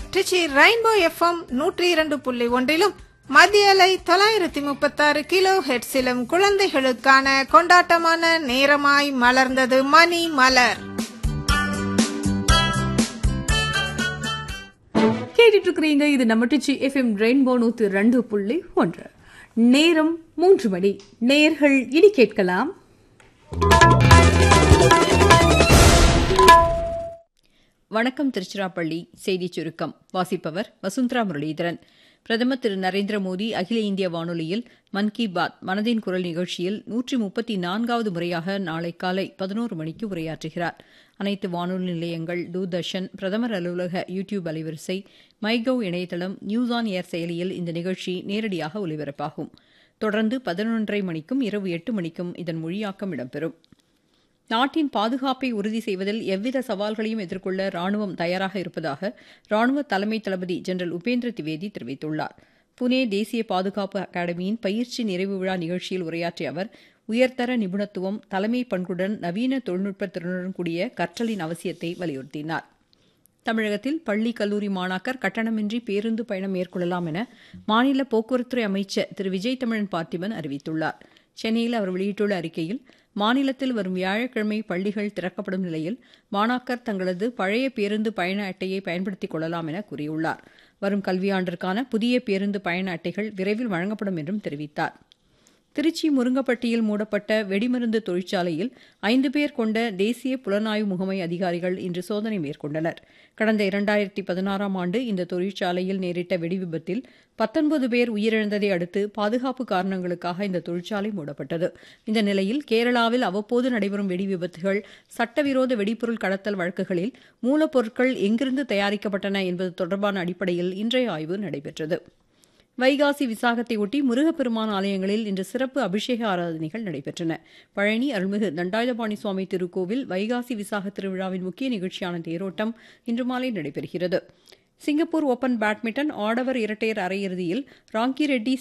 Trichy rainbow FM நூற்றி இரண்டு புள்ளி ஒன்றிலும் மத்திய அலை தொள்ளாயிரத்தி முப்பத்தாறு கிலோ ஹெட்ஸிலும் குழந்தைகளுக்கான கொண்டாட்டமான நேரமாய் மலர்ந்தது மணி மலர் கேட்டுட்டு இருக்கிறீங்க இது நம்ம டிச்சி எஃப்எம் ரெயின்போ நூத்தி ரெண்டு புள்ளி ஒன்று நேரம் மூன்று மணி நேர்கள் இனி கேட்கலாம் வணக்கம் திருச்சிராப்பள்ளி செய்திச் சுருக்கம் வாசிப்பவர் வசுந்தரா முரளிதரன் பிரதமர் திரு நரேந்திர மோடி அகில இந்திய வானொலியில் மன் கி பாத் மனதின் குரல் நிகழ்ச்சியில் நூற்றி முப்பத்தி நான்காவது முறையாக நாளை காலை பதினோரு மணிக்கு உரையாற்றுகிறார் அனைத்து வானொலி நிலையங்கள் தூர்தர்ஷன் பிரதமர் அலுவலக யூ டியூப் அலைவரிசை மைகவ் இணையதளம் நியூஸ் ஆன் ஏர் செயலியில் இந்த நிகழ்ச்சி நேரடியாக ஒலிபரப்பாகும் தொடர்ந்து பதினொன்றரை மணிக்கும் இரவு எட்டு மணிக்கும் இதன் மொழியாக்கம் இடம்பெறும் நாட்டின் பாதுகாப்பை உறுதி செய்வதில் எவ்வித சவால்களையும் எதிர்கொள்ள ராணுவம் தயாராக இருப்பதாக ராணுவ தலைமை தளபதி ஜெனரல் உபேந்திர திவேதி தெரிவித்துள்ளார் புனே தேசிய பாதுகாப்பு அகாடமியின் பயிற்சி நிறைவு விழா நிகழ்ச்சியில் உரையாற்றிய அவர் உயர்தர நிபுணத்துவம் தலைமை பண்புடன் நவீன தொழில்நுட்ப திறனுடன் கூடிய கற்றலின் அவசியத்தை வலியுறுத்தினார் தமிழகத்தில் பள்ளி கல்லூரி மாணாக்கர் கட்டணமின்றி பேருந்து பயணம் மேற்கொள்ளலாம் என மாநில போக்குவரத்துறை அமைச்சர் திரு விஜய் தமிழன் பார்த்திபன் அறிவித்துள்ளார் சென்னையில் அவர் வெளியிட்டுள்ள அறிக்கையில் மாநிலத்தில் வரும் வியாழக்கிழமை பள்ளிகள் திறக்கப்படும் நிலையில் மாணாக்கர் தங்களது பழைய பேருந்து பயண அட்டையை பயன்படுத்திக் கொள்ளலாம் என கூறியுள்ளார் வரும் கல்வியாண்டிற்கான புதிய பேருந்து பயண அட்டைகள் விரைவில் வழங்கப்படும் என்றும் தெரிவித்தார் திருச்சி முருங்கப்பட்டியில் மூடப்பட்ட வெடிமருந்து தொழிற்சாலையில் ஐந்து பேர் கொண்ட தேசிய புலனாய்வு முகமை அதிகாரிகள் இன்று சோதனை மேற்கொண்டனர் கடந்த இரண்டாயிரத்தி பதினாறாம் ஆண்டு இந்த தொழிற்சாலையில் நேரிட்ட வெடிவிபத்தில் பத்தொன்பது பேர் உயிரிழந்ததை அடுத்து பாதுகாப்பு காரணங்களுக்காக இந்த தொழிற்சாலை மூடப்பட்டது இந்த நிலையில் கேரளாவில் அவ்வப்போது நடைபெறும் வெடி விபத்துகள் சட்டவிரோத வெடிபொருள் கடத்தல் வழக்குகளில் மூலப்பொருட்கள் எங்கிருந்து தயாரிக்கப்பட்டன என்பது தொடர்பான அடிப்படையில் இன்றைய ஆய்வு நடைபெற்றது வைகாசி விசாகத்தை ஒட்டி முருகப்பெருமான் ஆலயங்களில் இன்று சிறப்பு அபிஷேக ஆராதனைகள் நடைபெற்றன பழனி அருள்மிகு தண்டாயுதபாணி சுவாமி திருக்கோவில் வைகாசி விசாக திருவிழாவின் முக்கிய நிகழ்ச்சியான தேரோட்டம் இன்று மாலை நடைபெறுகிறது சிங்கப்பூர் ஓபன் பேட்மிண்டன் ஆடவர் இரட்டையர் அரையிறுதியில் ராங்கி ரெட்டி